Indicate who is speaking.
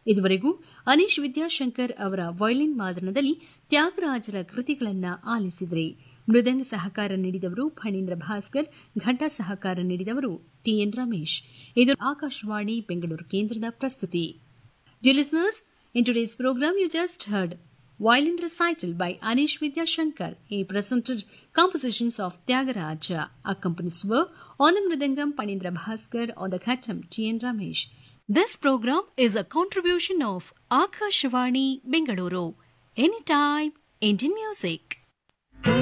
Speaker 1: ಇದುವರೆಗೂ ಅನೀಶ್ ವಿದ್ಯಾಶಂಕರ್ ಅವರ ವಯಲಿನ್ ವಾದನದಲ್ಲಿ ತ್ಯಾಗರಾಜರ ಕೃತಿಗಳನ್ನ ಆಲಿಸಿದ್ರಿ ಮೃದಂಗ ಸಹಕಾರ ನೀಡಿದವರು ಫಣೀಂದ್ರ ಭಾಸ್ಕರ್ ಘಂಟಾ ಸಹಕಾರ ನೀಡಿದವರು ಟಿಎನ್ ರಮೇಶ್ ಇದು ಆಕಾಶವಾಣಿ ಬೆಂಗಳೂರು ಕೇಂದ್ರದ ಪ್ರಸ್ತುತಿ Dear listeners, in today's program you just heard Violin Recital by Anish Vidyashankar. He presented compositions of Tyagaraja. Accompanies were on the Mridangam Panindra Bhaskar, on the Khatam T.N. Ramesh. This program is a contribution of Akashvani Bengaluru. Anytime, Indian music.